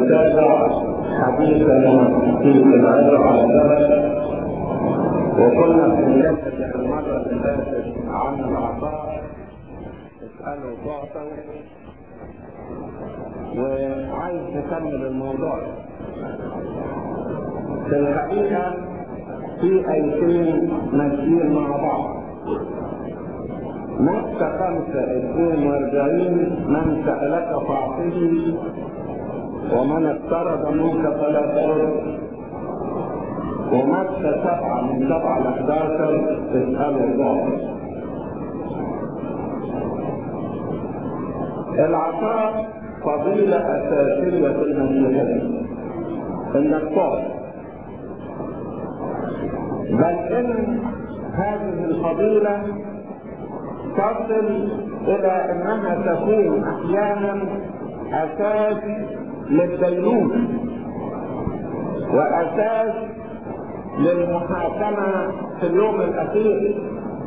نتابع حديثنا في العظة على الجبل وكنا بنتكلم المرة اللي فاتت عن العطاء اسألوا تعطوا وعايز نكمل الموضوع في الحقيقة في ايتين ماشيين مع بعض متى خمسة اثنين واربعين من سألك فاعطه ومن اقترض منك فلا ترد ومتى سبعة من سبعة ل 11 اسألوا الله العطاء فضيلة أساسية في المسيحية إنك تعطي بل إن هذه الفضيلة تصل إلى أنها تكون أحيانا أساس للدينونة وأساس للمحاكمة في اليوم الأخير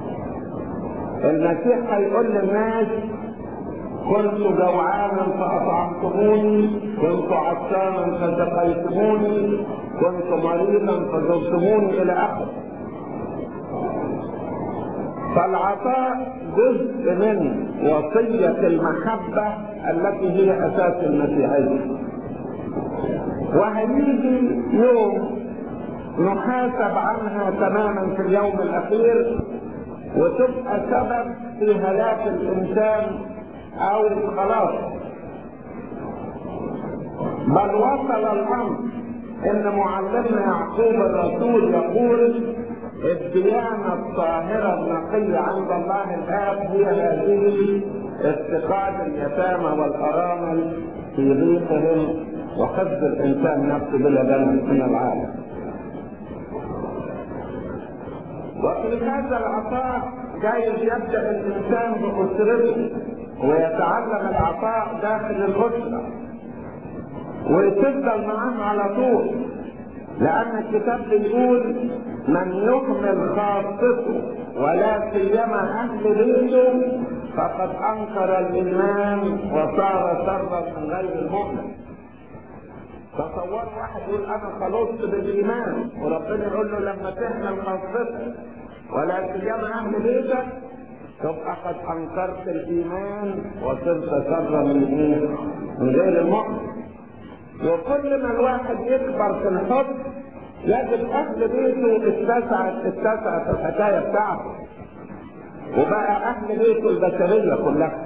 المسيح هيقول للناس كنت جوعانا فأطعمتموني كنت عطشانا فسقيتموني كنت مريضا فزرتموني إلى آخره فالعطاء جزء من وصية المحبة التي هي أساس المسيحية وهيجي يوم نحاسب عنها تماما في اليوم الأخير وتبقى سبب في هلاك الإنسان أو خلاص بل وصل الأمر إن معلمنا يعقوب الرسول يقول الديانة الطاهرة النقية عند الله الآب هي هذه افتقاد اليتامى والأرامل في ضيقهم وحفظ الإنسان نفسه بلا دم من العالم. وفي هذا العطاء جايز يبدأ الإنسان بأسرته ويتعلم العطاء داخل الأسرة وتفضل معاه على طول لأن الكتاب بيقول من يهمل خاصته ولا سيما أهل بيته فقد أنكر الإيمان وصار شرا من غير المؤمن. تصور واحد يقول أنا خلصت بالإيمان وربنا يقول له لما تهمل خاصتك ولا سيما أهل بيتك تبقى قد أنكرت الإيمان وصرت شرا من إيه؟ من غير المؤمن. وكل ما الواحد يكبر في الحب يجد اهل بيته اتسعت اتسعت الحكايه بتاعته وبقى اهل بيته البشريه كلها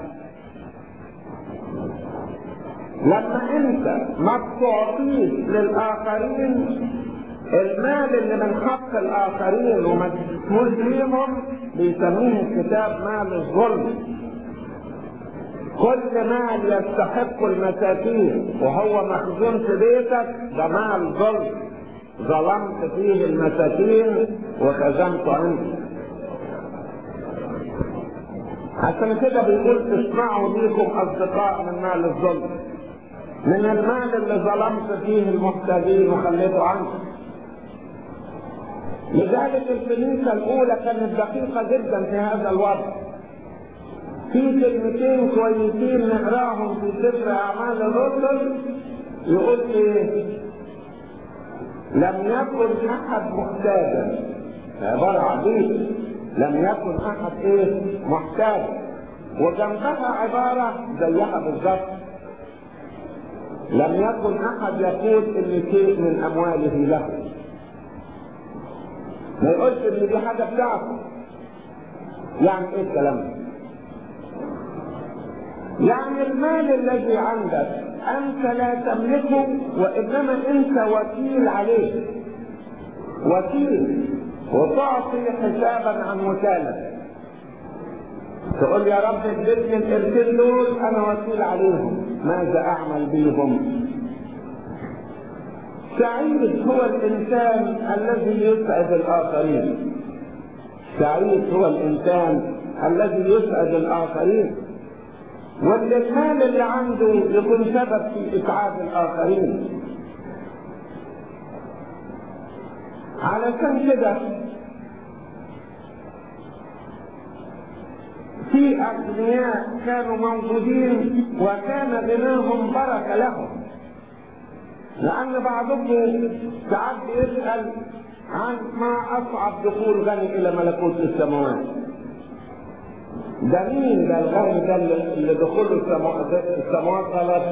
لما انت ما بتعطيش للاخرين المال اللي من حق الاخرين وما تسموش ليهم بيسميه الكتاب مال الظلم كل مال يستحق المساكين وهو مخزون في بيتك ده مال ظلم ظلمت فيه المساكين وخزنت عندي عشان كده بيقول اسمعوا ليكم اصدقاء من مال الظلم من المال اللي ظلمت فيه المحتاجين وخليته عنه لذلك الكنيسة الأولى كانت دقيقة جدا في هذا الوضع في كلمتين كويسين نقراهم في سفر اعمال الرسل يقول ايه لم يكن احد محتاجا عبارة عجيبة لم يكن احد ايه محتاجا وجنبها عبارة زيها بالظبط لم يكن احد يقول ان شيء من امواله له ما يقولش ان دي حاجة بتاعته يعني ايه الكلام ده يعني المال الذي عندك انت لا تملكه وانما انت وكيل عليه وكيل وتعطي حسابا عن وكالة تقول يا رب اديتني القرشين دول انا وكيل عليهم ماذا اعمل بيهم سعيد هو الانسان الذي يسعد الاخرين سعيد هو الانسان الذي يسعد الاخرين واللي المال اللي عنده يكون سبب في اسعاد الاخرين علشان كده في اغنياء كانوا موجودين وكان غناهم بركه لهم لأن بعضكم ساعات بيسأل عن ما أصعب دخول غني إلى ملكوت السماوات. ده مين ده الغني ده اللي دخوله السماوات غلط؟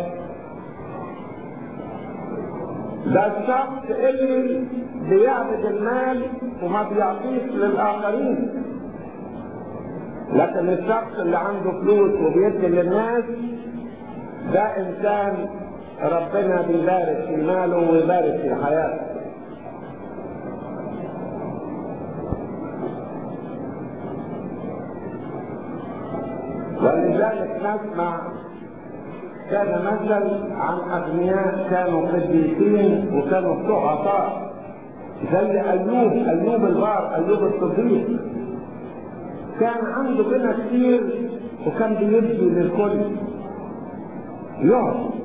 ده الشخص اللي بيعبد المال وما بيعطيش للآخرين. لكن الشخص اللي عنده فلوس وبيدي للناس ده إنسان ربنا بيبارك في ماله ويبارك في حياته. ولذلك نسمع كان مثل عن اغنياء كانوا قديسين وكانوا بتوع عطاء زي ايوب ايوب الغار ايوب الصديق كان عنده غنى كتير وكان بيدي للكل يعطي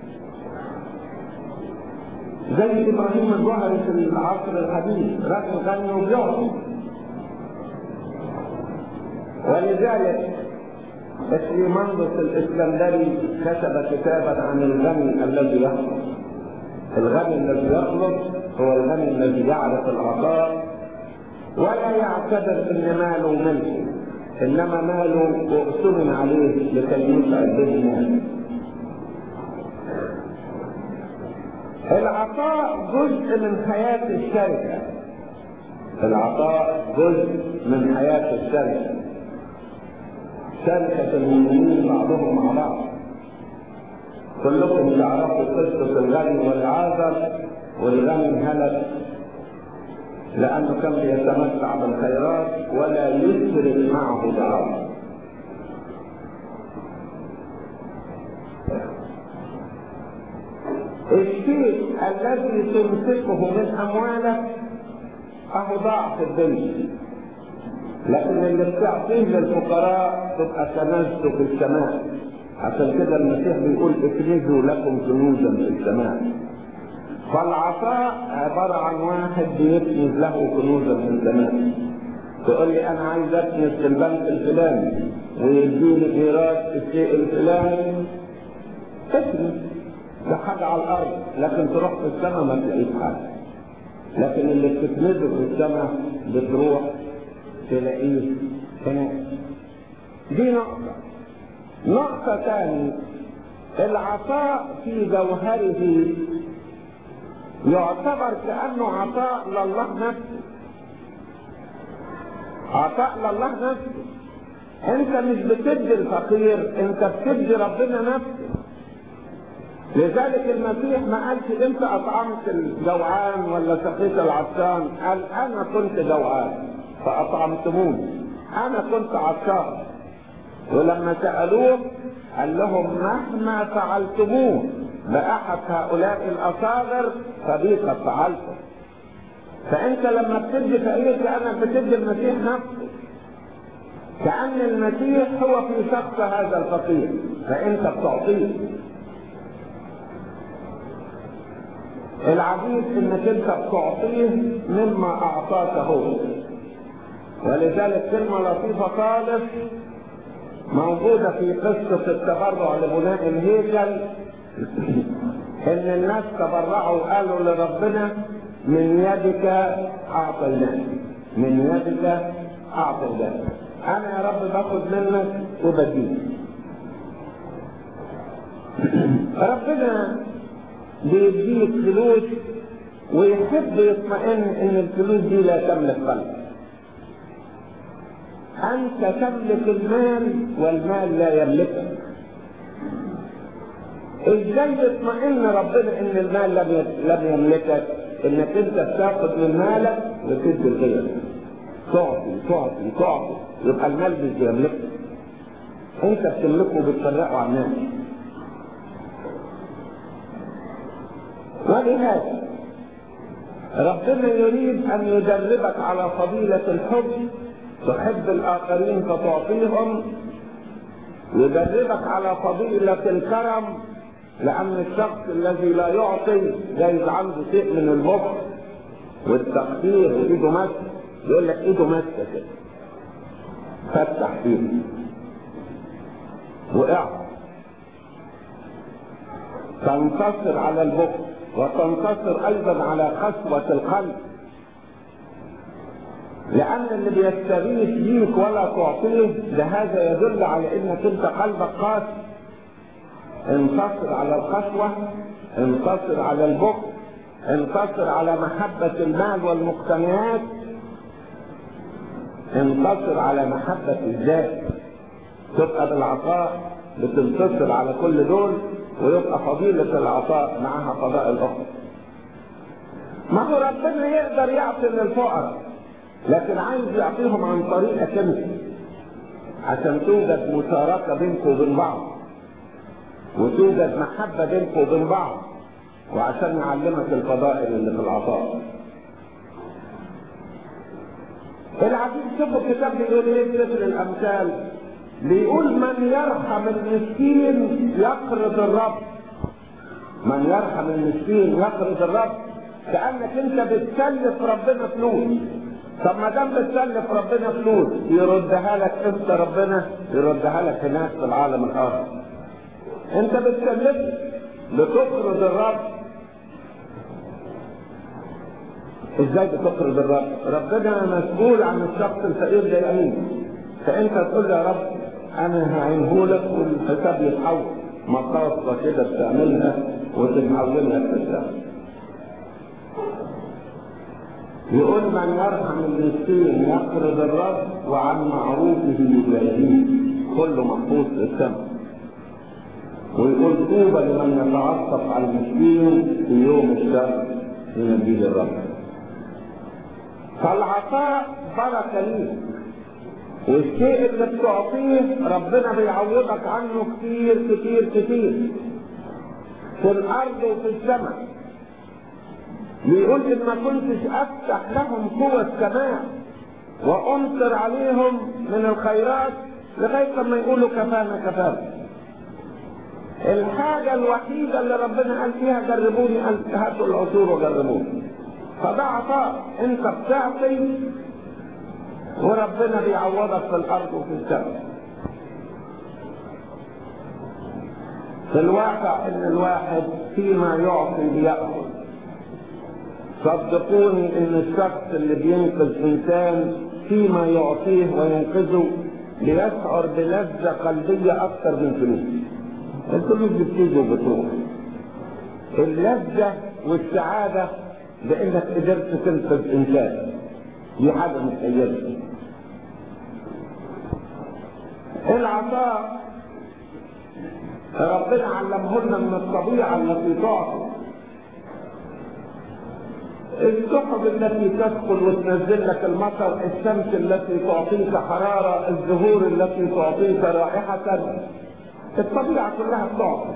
زي ابراهيم الجوهري في العصر الحديث رجل غني وبيعطي ولذلك الشيمندس الاسكندري كتب كتابا عن الغني الذي يخلص الغني الذي يخلص هو الغني الذي يعرف العطاء ولا يعتبر ان ماله ملكه انما ماله اؤتمن عليه لكي يسعد به الناس العطاء جزء من حياة الشركة العطاء جزء من حياة الشركة شركة المؤمنين بعضهم مع بعض كلكم تعرفوا قصة الغني والعازر والغني هلك لأنه كان بيتمتع بالخيرات ولا يشرك معه بعض الشيء الذي تمسكه من أموالك أهو ضعف الدنيا لكن اللي بتعطيه للفقراء تبقى كنزته في السماء عشان كده المسيح بيقول اكنزوا لكم كنوزا في السماء فالعطاء عبارة عن واحد بيكنز له كنوزا في السماء تقول لي انا عايز اكنز في البنك الفلاني ويديني ايراد الشيء الفلاني اكنز ده حاجة على الارض لكن تروح في السماء ما تلاقيش حاجة لكن اللي بتكنزه في السماء بتروح تلاقيه هناك دي نقطة نقطة ثانية العطاء في جوهره يعتبر كأنه عطاء لله نفسه عطاء لله نفسه انت مش بتدي الفقير انت بتدي ربنا نفسه لذلك المسيح ما قالش انت اطعمت الجوعان ولا سقيت العطشان قال انا كنت جوعان فأطعمتموني أنا كنت عطشان ولما سألوه قال لهم مهما فعلتموه بأحد هؤلاء الأصاغر فبي قد فعلته فأنت لما بتدي فقير كأنك بتدي المسيح نفسه كأن المسيح هو في شخص هذا الفقير فأنت بتعطيه العجيب انك انت بتعطيه مما اعطاك هو ولذلك كلمة لطيفة خالص موجودة في قصة التبرع لبناء الهيكل إن الناس تبرعوا وقالوا لربنا من يدك أعطيناك من يدك أعطيناك أنا يا رب باخد منك وبديك ربنا بيديك فلوس ويحب يطمئن ان الفلوس دي لا تملك قلبك أنت تملك المال والمال لا يملكك. إزاي يطمئن ربنا إن المال لم لم يملكك؟ إنك أنت بتاخد من مالك وتدي لغيرك. تعطي تعطي تعطي يبقى المال مش بيملكك. أنت بتملكه وبتفرقه عن الناس. ولهذا ربنا يريد أن يدربك على فضيلة الحب تحب الآخرين فتعطيهم يدربك على فضيلة الكرم لأن الشخص الذي لا يعطي جايز عنده شيء من البخل والتقدير وإيده ماسكة يقول لك إيده ماسكة كده فتح إيده وقع تنتصر على البخل وتنتصر ايضا على قسوة القلب لان اللي بيستغيث بيك ولا تعطيه لهذا يدل على انك انت قلبك قاسي انتصر على القسوة انتصر على البخل انتصر على محبة المال والمقتنيات انتصر على محبة الذات تبقى بالعطاء بتنتصر على كل دول ويبقى فضيلة العطاء معها قضاء الأخرى ما هو ربنا يقدر يعطي للفقراء لكن عايز يعطيهم عن طريقك انت عشان توجد مشاركة بينكم وبين بعض وتوجد محبة بينكم وبين بعض وعشان يعلمك الفضائل اللي في العطاء العجيب شوفوا الكتاب بيقول ايه في سفر الامثال بيقول من يرحم المسكين يقرض الرب من يرحم المسكين يقرض الرب كانك انت بتسلف ربنا فلوس طب ما دام بتسلف ربنا فلوس يردها لك انت ربنا يردها لك هناك في العالم الاخر انت بتسلف بتقرض الرب ازاي بتقرض الرب ربنا مسؤول عن الشخص الفقير ده يعين فانت تقول له يا رب انا هعينه لك والحساب يتحول مقاصة كده بتعملها وتتحولها في الحساب يقول من يرحم المسكين يقرض الرب وعن معروفه يجازيه كله محفوظ في السماء ويقول طوبى لمن يتعطف على المسكين في يوم الشر ينجيه الرب فالعطاء بركه ليك والشيء اللي بتعطيه ربنا بيعوضك عنه كتير كتير كتير في الارض وفي السماء بيقول ان ما كنتش افتح لهم قوة السماء وامطر عليهم من الخيرات لغاية ما يقولوا كفانا كفانا الحاجة الوحيدة اللي ربنا قال فيها جربوني قال هاتوا العصور وجربوني فده عطاء انت بتعطي وربنا بيعوضك في الارض وفي السماء في الواقع ان الواحد فيما يعطي بيأخذ صدقوني ان الشخص اللي بينقذ انسان فيما يعطيه وينقذه بيشعر بلذة قلبية اكثر من فلوس الفلوس بتيجي وبتروح اللذة والسعادة بانك قدرت تنقذ انسان دي حاجة متخيلة العطاء ربنا علمه لنا من الطبيعة التي تعطي السحب التي تدخل وتنزل لك المطر الشمس التي تعطيك حرارة الزهور التي تعطيك رائحة الطبيعة كلها بتعطي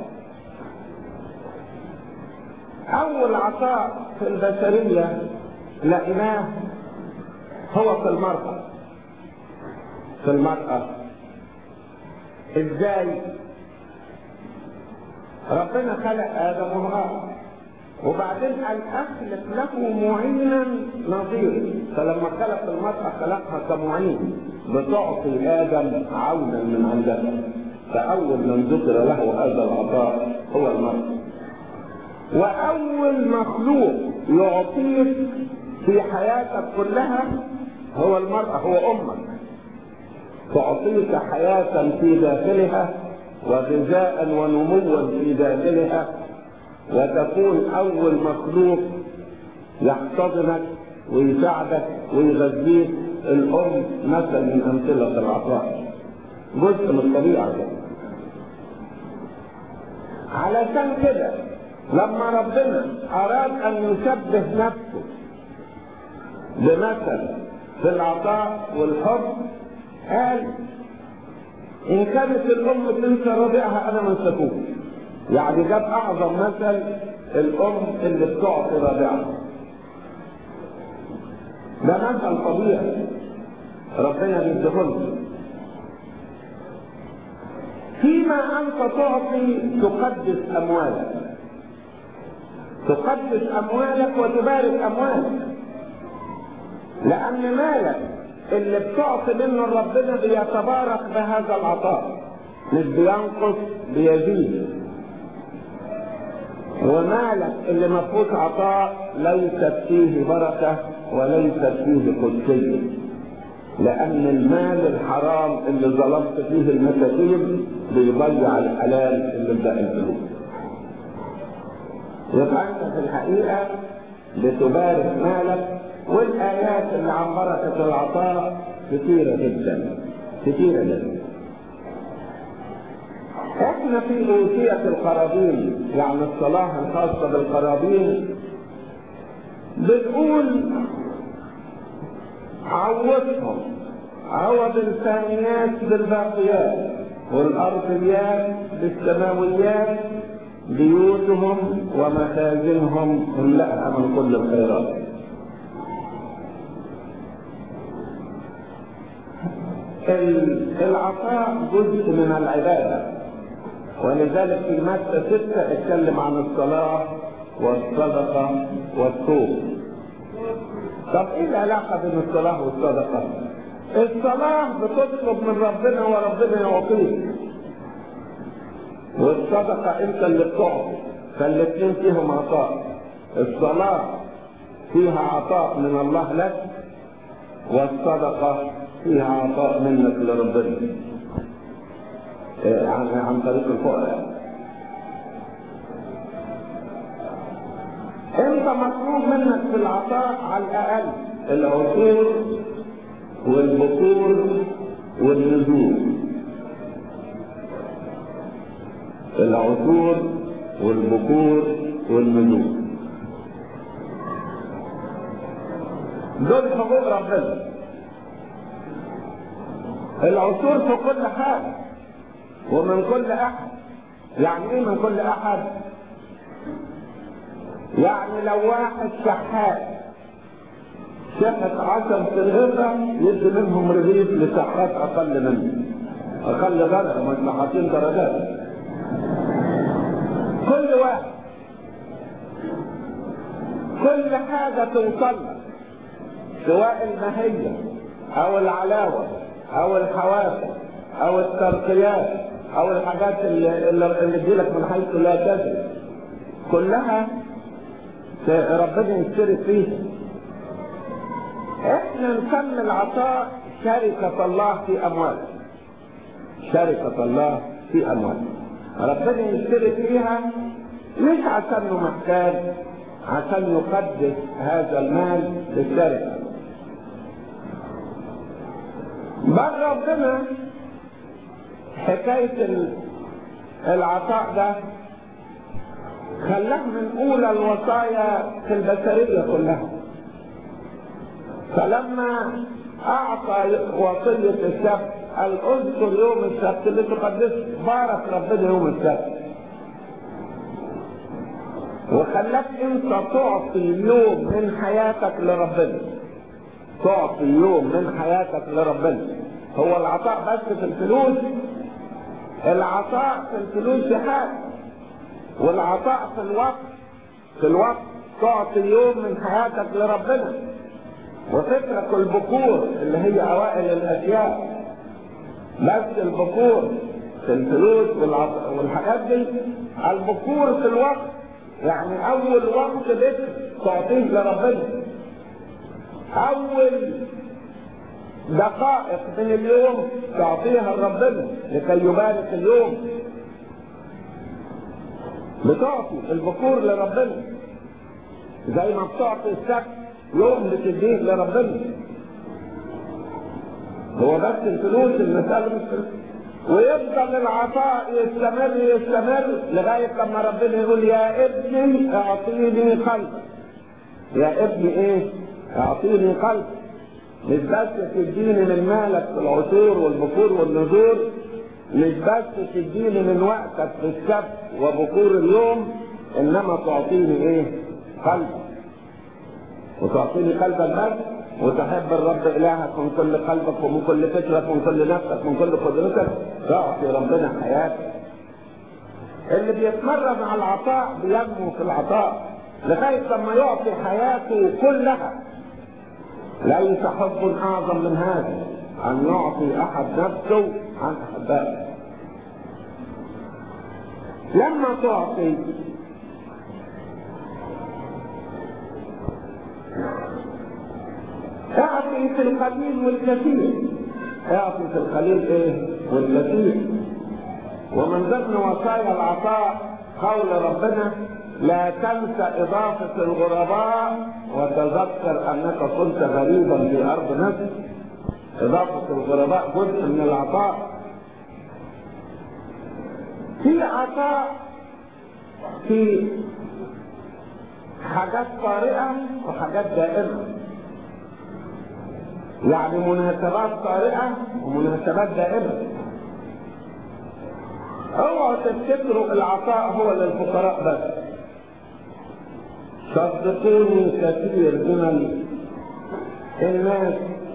أول عطاء في البشرية لقيناه هو في المرأة في المرأة ازاي ربنا خلق آدم وحواء وبعدين قال اخلق له معينا نظير فلما خلق المرأة خلقها كمعين بتعطي آدم عونا من عندها فأول من ذكر له هذا العطاء هو المرأة وأول مخلوق يعطيك في حياتك كلها هو المرأة هو أمك تعطيك حياة في داخلها وغذاء ونموا في داخلها وتكون أول مخلوق يحتضنك ويساعدك ويغذيك الأم مثل من أمثلة العطاء جزء من الطبيعة ده. علشان كده لما ربنا أراد أن يشبه نفسه بمثل في العطاء والحب قال إن كانت الأم تنسى رضيعها أنا ما انساكوش يعني جاب اعظم مثل الام اللي بتعطي رضيعها ده مثل طبيعي ربنا بيديهولنا فيما انت تعطي تقدس اموالك تقدس اموالك وتبارك اموالك لان مالك اللي بتعطي منه ربنا بيتبارك بهذا العطاء مش بينقص بيزيد ومالك اللي ما فيهوش عطاء ليست فيه بركة وليست فيه قدسية لأن المال الحرام اللي ظلمت فيه المساكين بيضيع الحلال اللي باقي الفلوس. يبقى أنت في الحقيقة بتبارك مالك والآيات اللي عن بركة العطاء كثيرة جدا كثيرة جدا. احنا في أوصية القرابين يعني الصلاة الخاصة بالقرابين بنقول عوضهم عوض الثانيات بالباقيات والأرضيات بالسماويات بيوتهم ومخازنهم املأها من كل الخيرات العطاء جزء من العباده ولذلك في مادة ستة اتكلم عن الصلاة والصدقة والصوم. طب ايه العلاقة بين الصلاة والصدقة؟ الصلاة بتطلب من ربنا وربنا يعطيك. والصدقة انت اللي بتعطي فالاثنين فيهم عطاء. الصلاة فيها عطاء من الله لك والصدقة فيها عطاء منك لربنا. عن عن طريق الفقراء انت مطلوب منك في العطاء على الاقل العصور والبخور والنزول العصور والبخور والنزول دول حقوق ربنا العصور في كل حاجه ومن كل احد يعني ايه من كل احد يعني لو واحد شحات شحت عشر ترغيفة يدي منهم رغيف لشحات اقل منه اقل درجة مش شحاتين درجات كل واحد كل حاجة توصل سواء المهية او العلاوة او الحوافز او الترقيات او الحاجات اللي, اللي تجيلك من حيث لا تدري كلها ربنا يشترك فيها احنا نسمي العطاء شركة الله في اموال شركة الله في اموال ربنا يشترك فيها مش عشانه محتاج عشان يقدس هذا المال للشركة بل ربنا حكاية العطاء ده خلاه من أولى الوصايا في البشرية كلها فلما أعطى وصية السبت قال اذكر يوم السبت اللي تقدسه بارك ربنا يوم السبت وخلاك انت تعطي يوم من حياتك لربنا تعطي يوم من حياتك لربنا هو العطاء بس في الفلوس العطاء في الفلوس حاجة والعطاء في الوقت في الوقت تعطي يوم من حياتك لربنا وفكرك البكور اللي هي اوائل الاشياء بس البكور في الفلوس والحاجات دي البكور في الوقت يعني اول وقت بكر تعطيه لربنا اول دقائق من اليوم تعطيها لربنا لكي يبارك اليوم بتعطي البكور لربنا زي ما بتعطي السبت يوم بتديه لربنا هو بس الفلوس المسألة مش فلوس ويفضل العطاء يستمر يستمر لغاية لما ربنا يقول يا ابني اعطيني قلبك يا ابني ايه اعطيني قلبك مش بس تديني من مالك في العصور والبكور والنذور مش بس تديني من وقتك في السبت وبكور اليوم انما تعطيني ايه قلبك وتعطيني قلبك بس وتحب الرب الهك من كل قلبك ومن كل فكرك ومن كل نفسك ومن كل قدرتك تعطي ربنا حياتك اللي بيتمرن على العطاء بينمو في العطاء لغايه لما يعطي حياته كلها ليس حب اعظم من هذا ان يعطي احد نفسه عن احبائه لما تعطي اعطي في القليل والكثير اعطي في القليل ايه والكثير ومن ضمن وصايا العطاء قول ربنا لا تنس إضافة الغرباء وتذكر أنك كنت غريبا في أرض مصر إضافة الغرباء جزء من العطاء في عطاء في حاجات طارئة وحاجات دائمة يعني مناسبات طارئة ومناسبات دائمة اوعوا تفتكروا العطاء هو للفقراء بس صدقوني كثير من الناس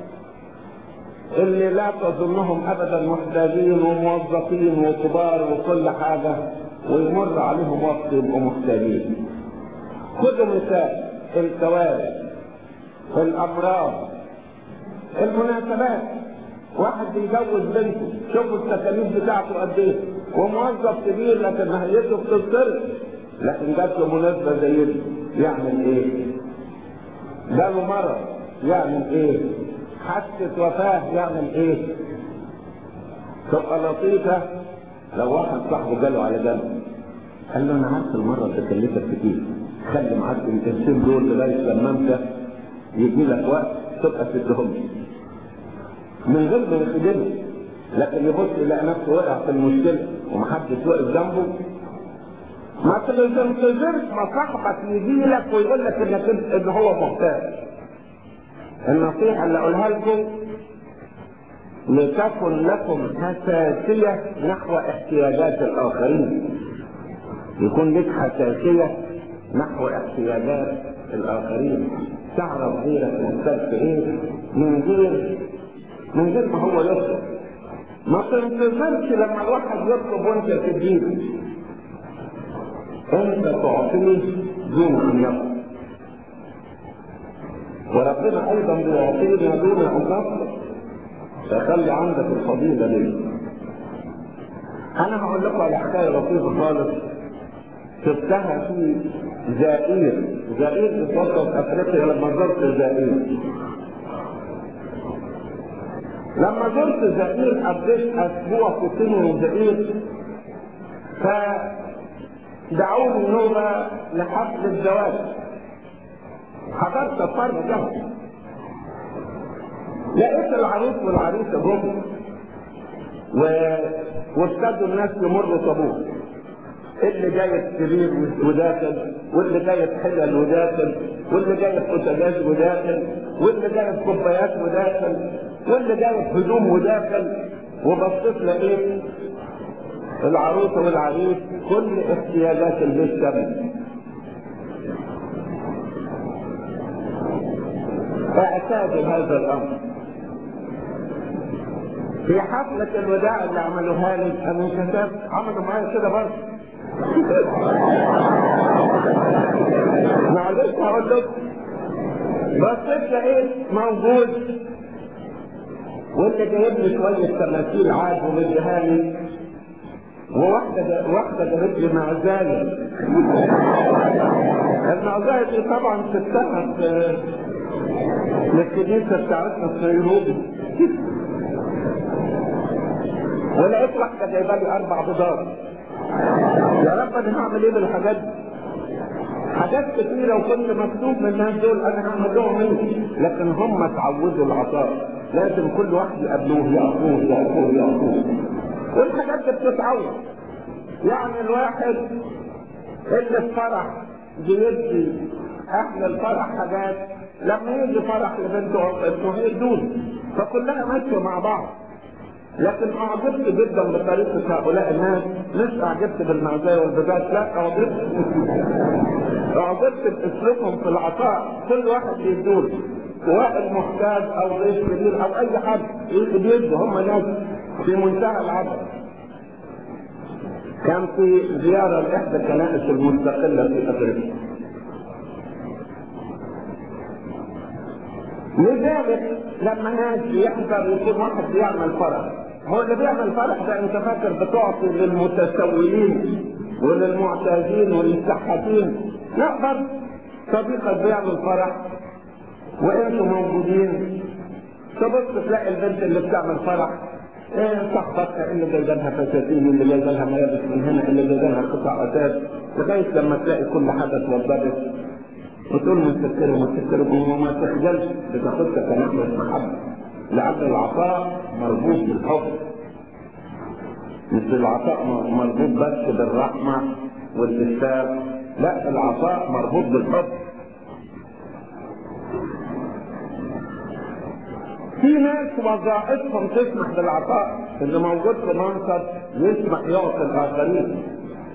اللي لا تظنهم ابدا محتاجين وموظفين وكبار وكل حاجه ويمر عليهم وقت يبقوا محتاجين خذوا مثال الكوارث الامراض المناسبات واحد بيجوز بنته شوفوا التكاليف بتاعته قد ايه وموظف كبير لكن مهيته بتتصرف لكن جات له مناسبه زي دي يعمل ايه؟ جاله مرض يعمل ايه؟ حادثه وفاه يعمل ايه؟ تبقى لطيفه لو واحد صاحبه جاله على جنب قال له انا عارف المرض تكلفك كتير خلي معاك القرشين دول لغايه لما انت يجي لك وقت تبقى تدهم من غير ما يخدمه لكن يبص يلاقي نفسه وقع في المشكله ومحدش واقف جنبه ما تنتظرش ما صاحبك يجي لك ويقول لك انك انت ان هو محتاج النصيحه اللي اقولها لكم لتكن لكم حساسيه نحو احتياجات الاخرين يكون لك حساسيه نحو احتياجات الاخرين تعرف غيرك محتاج في ايه من غير من غير ما هو يطلب ما تنتظرش لما الواحد يطلب وانت تديله انت تعطيه دون ان يطلب وربنا ايضا بيعطينا دون ان نطلب فخلي عندك الفضيله دي انا هقول لكم على حكايه لطيفه خالص شفتها في زائير زائير في وسط افريقيا لما زرت زائير لما زرت زائير قضيت اسبوع في سن زائير فدعوني نوبة لحفل الزواج حضرت الفرد ده لقيت العروس والعريسة جم و... وابتدوا الناس يمروا طابور اللي جايب سرير وداخل واللي جايب حلل وداخل واللي جايب بوتاجاز وداخل واللي جايب كوبايات وداخل واللي جايب هدوم وداخل وبصيت لقيت العروسه والعريس كل احتياجات البيت تم اعتادوا هذا الامر في حفلة الوداع اللي عملوها لي انا كتبت عملوا معايا كده برضه معلش هقول لك بصيت لقيت موجود واللي جايب لي شويه تماثيل عاد ومديها لي وواحده واحده جابت لي معزايه المعزايه دي طبعا تتسحب للكنيسه بتاعتنا في نيروبي ولقيت واحده جايبه لي اربع بيضات يا رب انا هعمل ايه بالحاجات دي؟ حاجات كتيرة وكنت مكتوب من الناس دول انا هعمل لهم ايه؟ لكن هم اتعودوا العطاء لازم كل واحد يقابلوه يعطوه يعطوه يعطوه والحاجات دي بتتعود يعني الواحد اللي في فرح بيدي اهل الفرح حاجات لما يجي فرح لبنته ابنه هيدون فكلها ماشيه مع بعض لكن اعجبت جدا بطريقه هؤلاء الناس مش اعجبت بالمعزايا والبدات لا اعجبت اعجبت باسلوبهم في العطاء كل واحد بيدور سواء المحتاج او ضيف كبير او اي حد بيدوا هم ناس في منتهى العدل كان في زياره لاحدى الكنائس المستقله في افريقيا لذلك لما ناس يحضر يكون واحد بيعمل فرح هو اللي بيعمل فرح ده انت فاكر بتعطي للمتسولين وللمعتادين وللسحاتين لا برضه صديقك بيعمل فرح وانتم موجودين تبص تلاقي البنت اللي بتعمل فرح إيه صاحبتها اللي جايبه لها فساتين اللي جايبه لها ملابس من هنا اللي جايبه لها قطع اثاث لغايه لما تلاقي كل حاجه اتوضبت وتقول متسكره متسكره وما تخجلش بتاخدها كنقله محبه لان العطاء مربوط بالحب مش العطاء مربوط بس بالرحمه والإشفاق لا العطاء مربوط بالحب في ناس وظائفهم تسمح بالعطاء اللي موجود في منصب يسمح يعطي الاخرين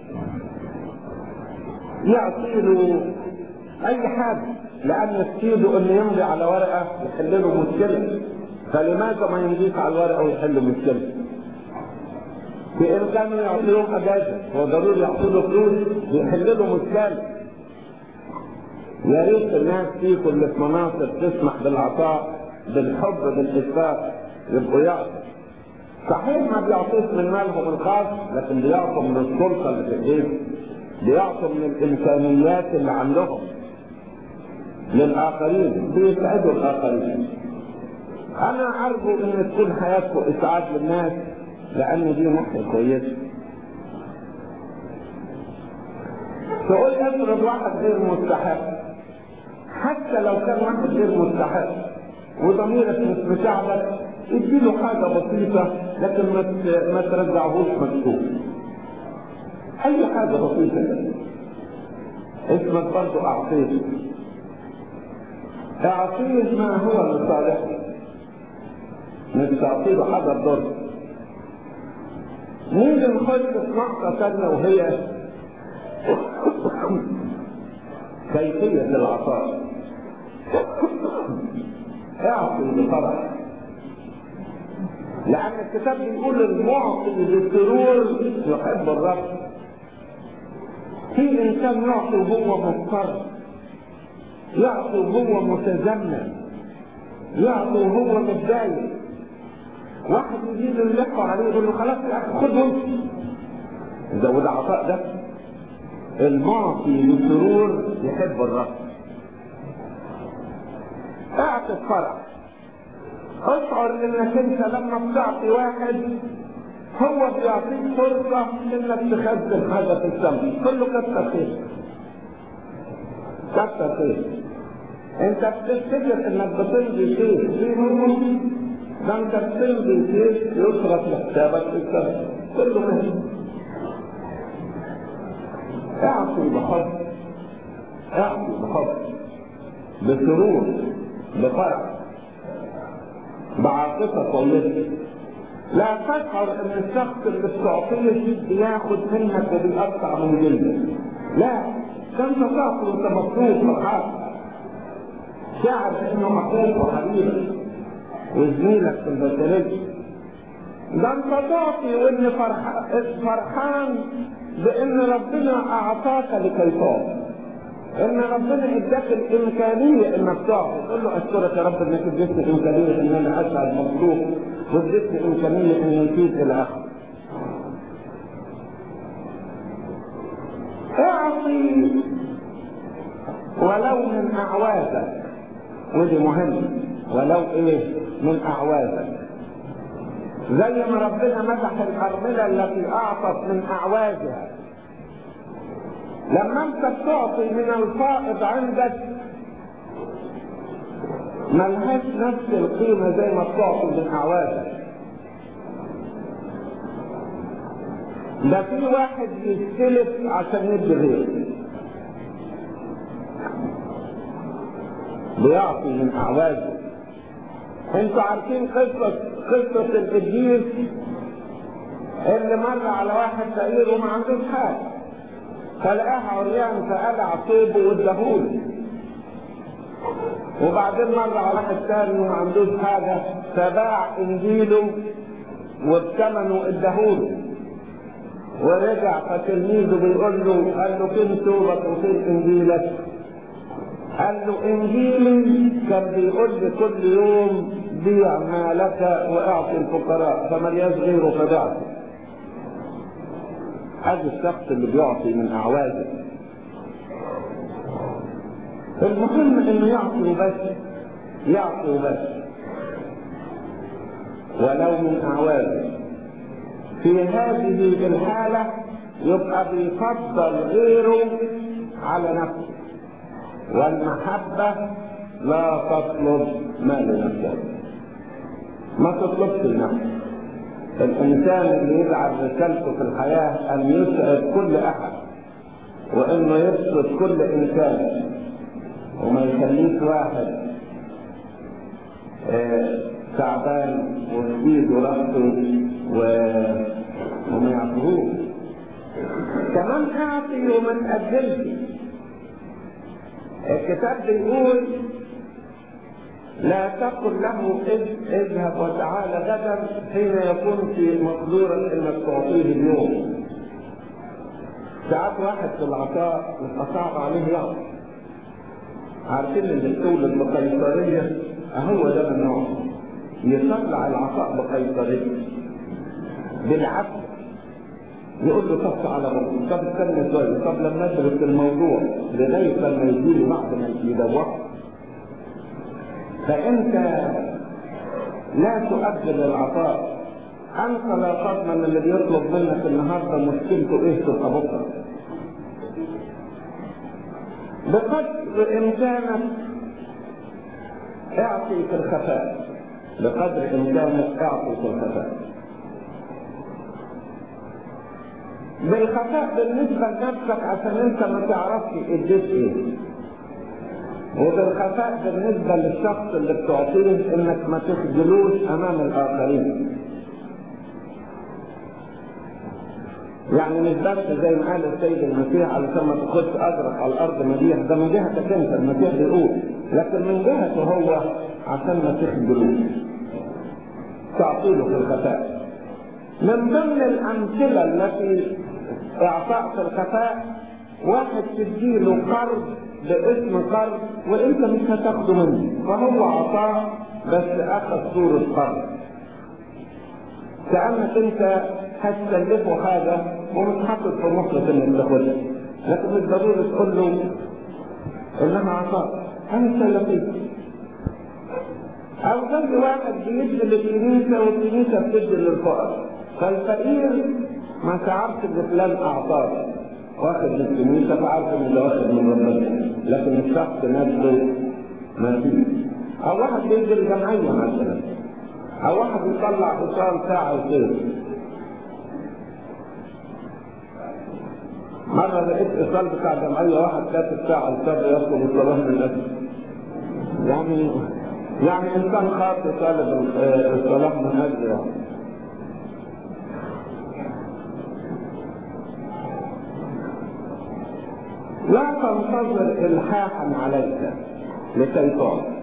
يعطي له اي حاجه لان في ايده انه يمضي على ورقه يحل له مشكله فلماذا ما يمضيش على الورقه ويحل مشكله؟ بامكانه يعطي لهم اجازه هو ضروري يعطي له فلوس يحل له مشكله يا ريت الناس فيكم اللي في مناصب تسمح بالعطاء بالحب بالإشفاق يبقوا يعطوا صحيح ما بيعطوش من مالهم الخاص لكن بيعطوا من السلطة اللي في ايديهم بيعطوا من الإمكانيات اللي عندهم للآخرين بيسعدوا الآخرين أنا أرجو أن تكون حياتكم إسعاد للناس لأن دي ناحية كويسة تقول افرض واحد غير مستحق حتى لو كان واحد غير مستحق وضميرك مش مساعدك اديله حاجة بسيطة لكن ما ما ترجعهوش مكتوب. أي حاجة بسيطة اسمك برضه أعطيه. أعطيه ما هو لصالحه. مش تعطيه حاجة تضر. نيجي نخش في نقطة ثانية وهي كيفية العطاء. اعطي بفرح لأن الكتاب بيقول المعطي بالسرور يحب الرب في إنسان يعطي وهو مضطر يعطي وهو متذمر يعطي وهو متضايق واحد يجي له يلف عليه يقول له خلاص يا أخي خد وامشي ده وده عطاء ده المعطي بسرور يحب الرب اعطي فرح اشعر انك انت لما بتعطي واحد هو بيعطيك فرصة انك تخزن حاجة في السماء كله كتر خير كتر خير انت بتفتكر انك بتمضي شيء في منهم ده انت بتمضي شيء يصرف لحسابك في السماء كله خير اعطي بحب اعطي بحب بسرور بفرح بعاطفة كويسة لا تشعر ان الشخص اللي بتعطيه ياخد منك وبيقطع من جلدك لا ده انت تعطي وانت مبسوط فرحان شاعر بانه اخوك وحبيبك وزميلك في البشرية ده انت تعطي وان فرحان بان ربنا اعطاك لكي تعطي ان ربنا اداك الامكانيه انك تعطي تقول له اشكرك يا رب انك اديتني امكانيه ان انا اسعد مخلوق واديتني امكانيه ان يفيد الى اخره. اعطي ولو من اعوازك ودي مهمه ولو ايه من اعوازك زي ما ربنا مدح الارمله التي اعطت من اعوازها لما انت بتعطي من الفائض عندك ملهاش نفس القيمة زي ما بتعطي من أعوازك ده في واحد يستلف عشان يدي غيره بيعطي من أعوازه انتوا عارفين قصة قصة القديس اللي مر على واحد فقير وما عندوش حاجة فلقاها عريان فقلع طوبه واداهوله وبعدين مر على واحد تاني وما عندوش حاجه فباع انجيله وبثمنه اداهوله ورجع فتلميذه بيقول له قال له فين توبك وفين انجيلك؟ قال له انجيلي كان بيقول لي كل يوم بيع ما لك واعطي الفقراء فملياش غيره فبعته هذا الشخص اللي بيعطي من اعوازه المهم انه يعطي وبس يعطي وبس ولو من أعوانه في هذه الحالة يبقى بيفضل غيره على نفسه والمحبة لا تطلب ما لنفسه ما تطلبش لنفسك الإنسان اللي يجعل رسالته في الحياة أن يسعد كل أحد وإنه يبسط كل إنسان وما يخليش واحد آه تعبان وفي ايده راسه و... وما يعطيهوش كمان اعطي وما تقدمش الكتاب بيقول لا تقل له اذهب وتعالى غدا حين يكون في مقدورك انك تعطيه اليوم ساعات واحد في العطاء يبقى صعب عليه يعطي عارفين اللي بتولد بقيصريه اهو ده من نوعه يطلع العطاء بقيصريه بالعكس يقول له طب على بطل طب استنى شويه طب لما ادرس الموضوع لغايه لما يجي لي بعد ما يدور فانت لا تؤجل العطاء انت لا تضمن اللي بيطلب منك النهارده مشكلته ايه تبقى بكره بقدر امكانك اعطي في الخفاء بقدر امكانك اعطي في الخفاء بالخفاء بالنسبة لنفسك عشان انت ما تعرفش اديت ايه وبالخفاء بالنسبة للشخص اللي بتعطيه انك ما تخجلوش امام الاخرين يعني مش بس زي ما قال السيد المسيح علشان ما تاخدش اجرك على الارض مديح ده من جهتك انت المسيح بيقول لكن من جهته هو عشان ما تخجلوش تعطيله في الخفاء من ضمن الامثله التي اعطاء في الخفاء واحد تديله قرض باسم قرض وانت مش هتاخده منه فهو عطاه بس اخذ صورة قرض كأنك انت هتسلفه حاجة ومش حاطط في مخلص انك تاخدها لكن مش ضروري تقول له انها عطاء انا سلفيت او زي واحد بيدي للكنيسة والكنيسة بتدي للفقراء فالفقير ما تعرفش ان فلان اعطاه واخد من الكنيسه فعارف ان ده واخد من ربنا لكن الشخص نفسه ما فيه او واحد بيدي الجمعيه مثلا او واحد يطلع حصان ساعه وصيف مرة لقيت إيصال بتاع جمعية واحد كاتب ساعة الصبر يطلب الصلاة من أجل يعني يعني إنسان خاطئ طالب الصلاة من أجل يعني لا تنتظر الحاحا عليك لكي تعطي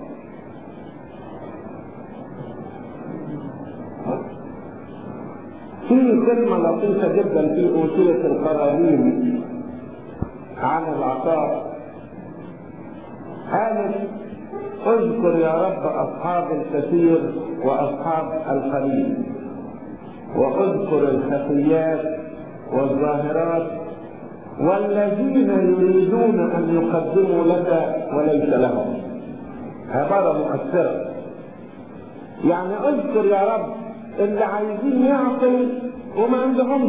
في كلمة لطيفة جدا في أوصية القرارين عن العطاء قالت اذكر يا رب أصحاب الكثير وأصحاب القليل واذكر الخفيات والظاهرات والذين يريدون ان يقدموا لك وليس لهم عباره مؤثره يعني اذكر يا رب اللي عايزين يعطوا وما عندهمش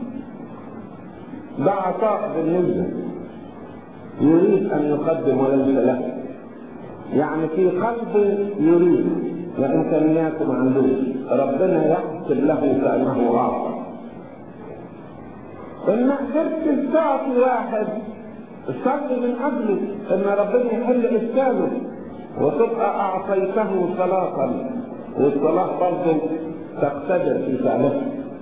ده عطاء بالنسبه يريد ان يقدم وليس له يعني في قلبه يريد وامكانياته ما عندوش ربنا يحسب له كانه اعطى ان ما قدرتش تعطي واحد صلي من اجله ان ربنا يحل اشكاله وتبقى اعطيته صلاه والصلاه برضه تقتدر في فعلها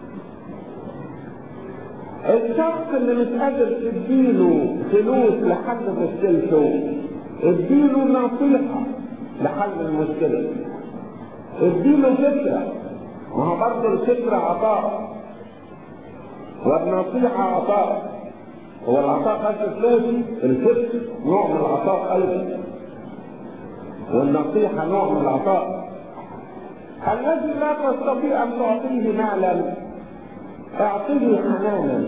الشخص اللي مش قادر تديله فلوس لحل مشكلته اديله نصيحه لحل المشكله اديله فكره ما هو برضه الفكره عطاء والنصيحة عطاء هو العطاء بس فلوس الفكر نوع من العطاء أيضا والنصيحة نوع من العطاء الذي لا تستطيع أن تعطيه مالا اعطيه حنانا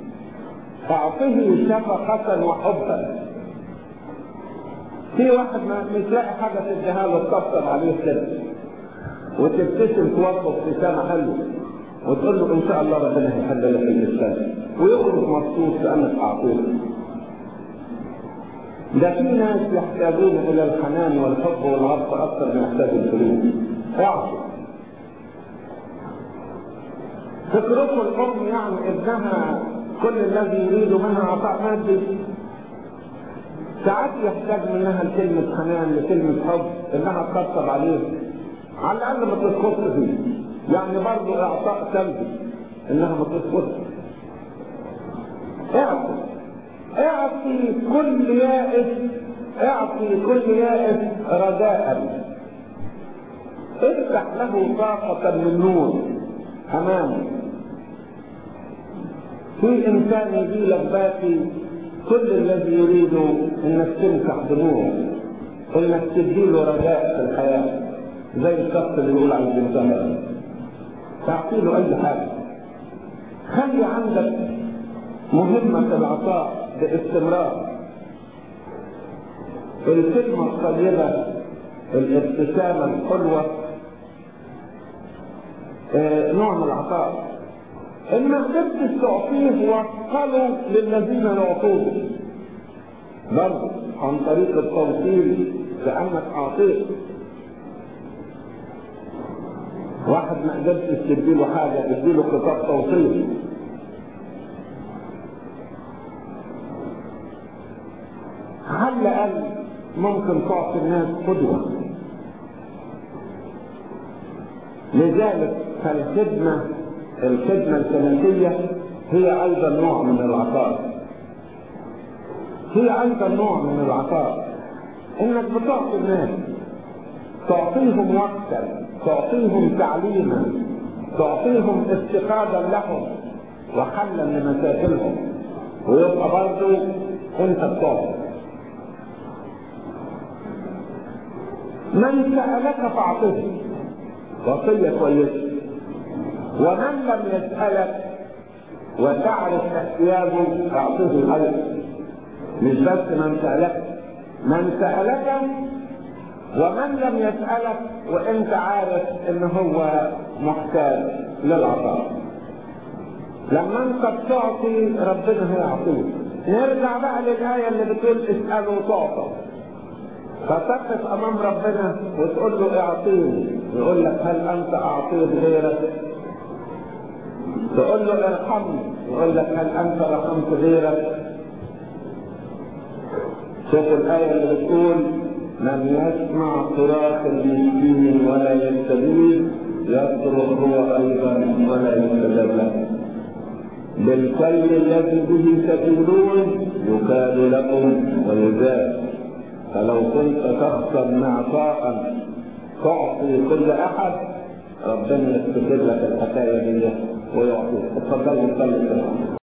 اعطيه شفقة وحبا في واحد ما مش لاقي حاجة تديها له تطبطب عليه كده وتبتسم توقف ابتسامه حلوه وتقول له ان شاء الله ربنا هيحل لك الاسلام ويخرج مبسوط لانك اعطيته ده في ناس يحتاجون الى الحنان والحب والعطف اكثر من يحتاج الفلوس اعطوا فكركم الام يعني ابنها كل الذي يريد منها عطاء مادي ساعات يحتاج منها لكلمة حنان لكلمة حب انها تطبطب عليه على الاقل ما تسقطش فيه يعني برضه اعطاء سلبي انها ما تسقطش اعطي اعطي كل يائس اعطي كل يائس رجاء افتح له طاقة من نور امامه في انسان يجي لك باقي كل الذي يريده انك تمسح دموعه انك تديله رجاء في الحياه زي الشخص اللي يقول عن الانسان تعطي له اي حاجه خلي عندك مهمة العطاء باستمرار الكلمة الطيبة الابتسامة الحلوة آه نوع من العطاء ان ما قدرتش تعطيه وصله للذين يعطوه برضه عن طريق التوصيل بانك اعطيت واحد ما قدرتش تديله حاجه اديله خطاب توصيل على الاقل ممكن تعطي الناس قدوه لذلك فالخدمه الخدمة الكنسية هي أيضا نوع من العطاء هي أيضا نوع من العطاء إنك بتعطي الناس تعطيهم وقتا تعطيهم تعليما تعطيهم استفادة لهم وحلا لمشاكلهم ويبقى برضه أنت بتعطي من سألك فأعطه وصية كويسة ومن لم يسألك وتعرف احتياجه اعطه ايضا مش بس من سألك من سألك ومن لم يسألك وانت عارف ان هو محتاج للعطاء لما انت بتعطي ربنا هيعطيك نرجع بقى للآية اللي بتقول اسألوا تعطوا فتقف امام ربنا وتقول له اعطيني يقول لك هل انت اعطيت غيرك تقول له ارحمني يقول لك هل انت رحمت غيرك شوفوا الآية اللي بتقول من يسمع صراخ المسكين ولا يستجيب يصرخ هو أيضا ولا يستجاب له بالكيل الذي به تكيلون يكاد لكم ويزاد فلو كنت شخصا معطاء تعطي كل أحد ربنا يستجيب لك الحكاية دي ويعطيك اتفضلوا نصلي